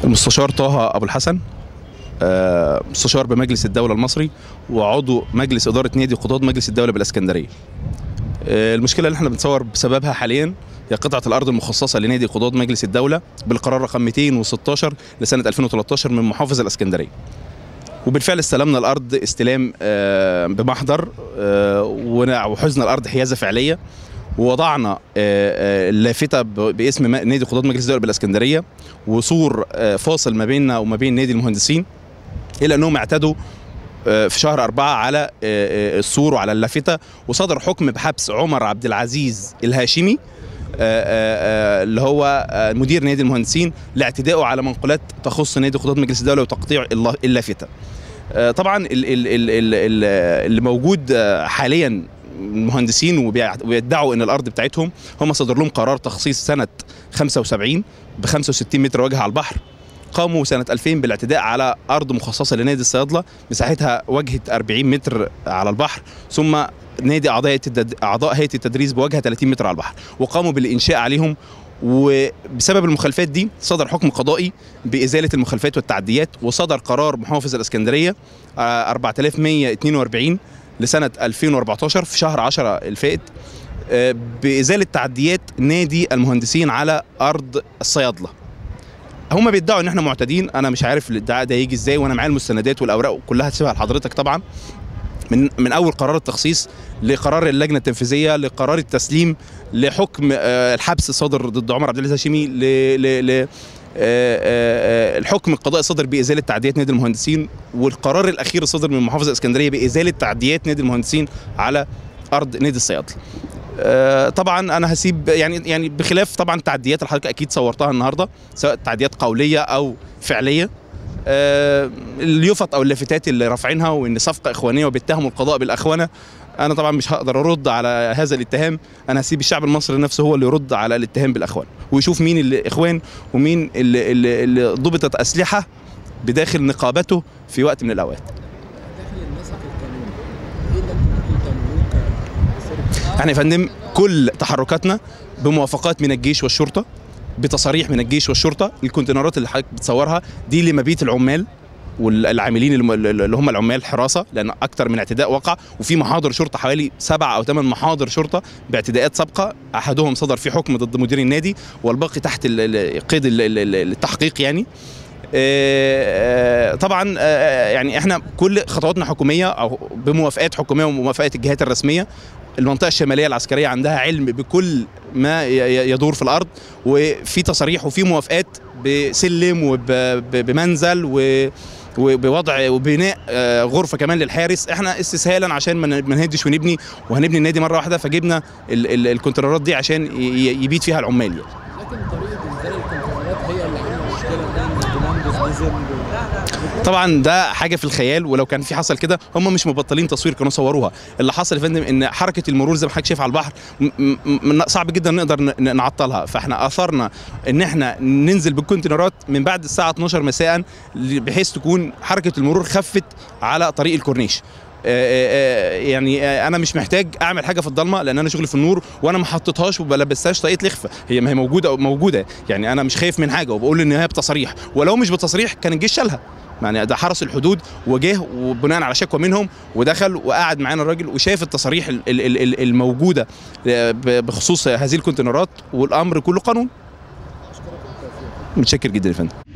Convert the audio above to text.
المستشار طه ابو الحسن آه، مستشار بمجلس الدوله المصري وعضو مجلس اداره نادي قضاه مجلس الدوله بالاسكندريه آه، المشكله اللي احنا بنتصور بسببها حاليا هي قطعه الارض المخصصه لنادي قضاه مجلس الدوله بالقرار رقم 216 لسنه 2013 من محافظ الاسكندريه وبالفعل استلمنا الارض استلام آه، بمحضر آه، ون- وحزنا الارض حيازه فعليه ووضعنا آه، آه، لافته ب- باسم م- نادي قضاه مجلس الدوله بالاسكندريه وسور آه، فاصل ما بيننا وما بين نادي المهندسين الا انهم اعتدوا آه، في شهر أربعة على آه، آه، السور وعلى اللافته وصدر حكم بحبس عمر عبد العزيز الهاشمي آه، آه، آه، اللي هو آه، مدير نادي المهندسين لاعتدائه على منقولات تخص نادي قضاه مجلس الدوله وتقطيع الل- اللافته. آه، طبعا ال- ال- ال- ال- ال- اللي موجود آه، حاليا المهندسين وبيع- وبيدعوا ان الارض بتاعتهم هم صدر لهم قرار تخصيص سنه 75 ب 65 متر وجه على البحر قاموا سنة 2000 بالاعتداء على أرض مخصصة لنادي الصيادلة مساحتها واجهة 40 متر على البحر ثم نادي أعضاء هيئة التد- أعضاء هيئة التدريس بواجهة 30 متر على البحر وقاموا بالإنشاء عليهم وبسبب المخالفات دي صدر حكم قضائي بإزالة المخالفات والتعديات وصدر قرار محافظ الإسكندرية آه، 4142 لسنة 2014 في شهر 10 الفائت آه، بإزالة تعديات نادي المهندسين على أرض الصيادلة هم بيدعوا ان احنا معتدين انا مش عارف الادعاء ده يجي ازاي وانا معايا المستندات والاوراق كلها هسيبها لحضرتك طبعا من من اول قرار التخصيص لقرار اللجنه التنفيذيه لقرار التسليم لحكم آه، الحبس الصادر ضد عمر عبد العزيز هاشمي ل ل ل آه، آه، آه، الحكم القضائي الصادر بازاله تعديات نادي المهندسين والقرار الاخير الصادر من محافظه الاسكندريه بازاله تعديات نادي المهندسين على ارض نادي الصيادله آه، طبعا انا هسيب يعني يعني بخلاف طبعا التعديات اللي حضرتك اكيد صورتها النهارده سواء تعديات قوليه او فعليه آه، اليفط او اللافتات اللي رافعينها وان صفقه اخوانيه وبيتهموا القضاء بالاخوانه انا طبعا مش هقدر ارد على هذا الاتهام انا هسيب الشعب المصري نفسه هو اللي يرد على الاتهام بالاخوان ويشوف مين اللي اخوان ومين اللي, اللي, اللي ضبطت اسلحه بداخل نقابته في وقت من الاوقات داخل النسق القانوني ايه اللي انتم ممكن تعملوه كفرقة؟ احنا يا فندم كل تحركاتنا بموافقات من الجيش والشرطه بتصاريح من الجيش والشرطه الكونتينرات اللي حضرتك بتصورها دي لمبيت العمال والعاملين الم- اللي هم العمال حراسه لان اكتر من اعتداء وقع وفي محاضر شرطه حوالي سبع او ثمان محاضر شرطه باعتداءات سابقه احدهم صدر فيه حكم ضد مدير النادي والباقي تحت ال- ال- قيد ال- ال- ال- التحقيق يعني آه، آه، طبعا آه، يعني احنا كل خطواتنا حكوميه او بموافقات حكوميه وموافقات الجهات الرسميه المنطقه الشماليه العسكريه عندها علم بكل ما ي- ي- يدور في الارض وفي تصاريح وفي موافقات بسلم وبمنزل و وبوضع وبناء آه، غرفه كمان للحارس احنا استسهالا عشان ما ن- ما نهدش ونبني وهنبني النادي مره واحده فجبنا ال- ال- الكونتينرات دي عشان ي- ي- يبيت فيها العمال يعني. لكن طريقه انزال الكونتينرات هي اللي عامله مشكله ان المهندس نزل طبعا ده حاجه في الخيال ولو كان في حصل كده هم مش مبطلين تصوير كانوا صوروها اللي حصل يا فندم ان حركه المرور زي ما حضرتك شايف على البحر م- م- م- صعب جدا نقدر ن- ن- نعطلها فاحنا اثرنا ان احنا ننزل بالكونتينرات من بعد الساعه 12 مساء ل- بحيث تكون حركه المرور خفت على طريق الكورنيش آه، آه، آه، يعني آه، انا مش محتاج اعمل حاجه في الضلمه لان انا شغلي في النور وانا ما حطيتهاش وبلبسهاش طاقيه لخفه هي ما هي موجوده موجوده يعني انا مش خايف من حاجه وبقول ان هي بتصريح ولو مش بتصريح كان الجيش شالها يعني ده حرس الحدود وجه وبناء على شكوى منهم ودخل وقعد معانا الراجل وشاف التصاريح ال- ال- ال- ال- الموجوده ب- بخصوص هذه الكونتينرات والامر كله قانون اشكرك بالتوفيق متشكر جدا يا فندم